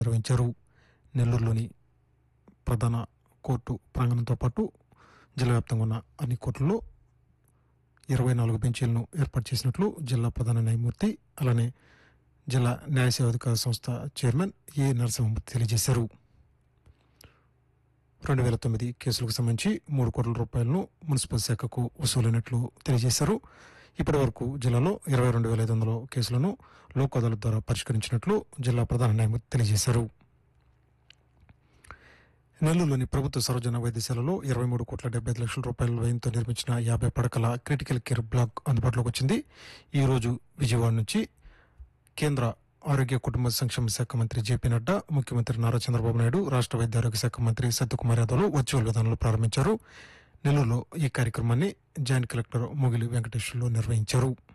నిర్వహించారు నెల్లూరులోని ప్రధాన కోర్టు ప్రాంగణంతో పాటు జిల్లా వ్యాప్తంగా ఉన్న అన్ని కోర్టుల్లో ఇరవై నాలుగు బెంచీలను ఏర్పాటు చేసినట్లు జిల్లా ప్రధాన న్యాయమూర్తి అలానే జిల్లా న్యాయ సేవాధికార సంస్థ చైర్మన్ ఏ నరసింహమూర్తి తెలియజేశారు రెండు వేల తొమ్మిది కేసులకు సంబంధించి మూడు కోట్ల రూపాయలను మున్సిపల్ శాఖకు వసూలైనట్లు తెలియజేశారు ఇప్పటి వరకు జిల్లాలో ఇరవై రెండు వేల ఐదు వందల కేసులను లోక్ అదాలత్ ద్వారా పరిష్కరించినట్లు జిల్లా ప్రధాన న్యాయమూర్తి తెలియజేశారు నెల్లూరులోని ప్రభుత్వ సర్వజన వైద్యశాలలో ఇరవై మూడు కోట్ల డెబ్బై ఐదు లక్షల రూపాయల వ్యయంతో నిర్మించిన యాభై పడకల క్రిటికల్ కేర్ బ్లాక్ అందుబాటులోకి వచ్చింది ఈ రోజు విజయవాడ నుంచి కేంద్ర ఆరోగ్య కుటుంబ సంక్షేమ శాఖ మంత్రి జేపీ నడ్డా ముఖ్యమంత్రి నారా చంద్రబాబు నాయుడు రాష్ట్ర వైద్య ఆరోగ్య శాఖ మంత్రి సత్యకుమార్ యాదవ్ వర్చువల్ విధానంలో ప్రారంభించారు నెల్లూరులో ఈ కార్యక్రమాన్ని జాయింట్ కలెక్టర్ ముగిలి వెంకటేశ్వర్లు నిర్వహించారు